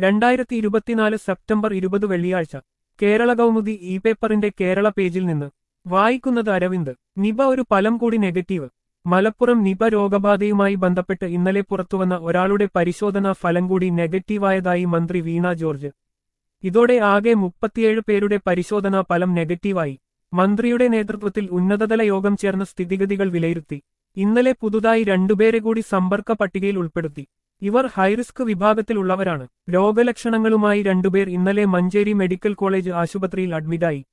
രണ്ടായിരത്തി ഇരുപത്തിനാല് സെപ്റ്റംബർ ഇരുപത് വെള്ളിയാഴ്ച കേരള കൗമുദി ഇ പേപ്പറിന്റെ കേരള പേജിൽ നിന്ന് വായിക്കുന്നത് അരവിന്ദ് നിപ ഒരു ഫലം കൂടി നെഗറ്റീവ് മലപ്പുറം നിപ രോഗബാധയുമായി ബന്ധപ്പെട്ട് ഇന്നലെ പുറത്തുവന്ന ഒരാളുടെ പരിശോധനാ ഫലം കൂടി നെഗറ്റീവായതായി മന്ത്രി വീണ ജോർജ് ഇതോടെ ആകെ മുപ്പത്തിയേഴ് പേരുടെ പരിശോധനാ ഫലം നെഗറ്റീവായി മന്ത്രിയുടെ നേതൃത്വത്തിൽ ഉന്നതതല യോഗം ചേർന്ന സ്ഥിതിഗതികൾ വിലയിരുത്തി ഇന്നലെ പുതുതായി രണ്ടുപേരെ കൂടി സമ്പർക്ക പട്ടികയിൽ ഉൾപ്പെടുത്തി ഇവർ ഹൈറിസ്ക് വിഭാഗത്തിലുള്ളവരാണ് രോഗലക്ഷണങ്ങളുമായി രണ്ടുപേർ ഇന്നലെ മഞ്ചേരി മെഡിക്കൽ കോളേജ് ആശുപത്രിയിൽ അഡ്മിറ്റായി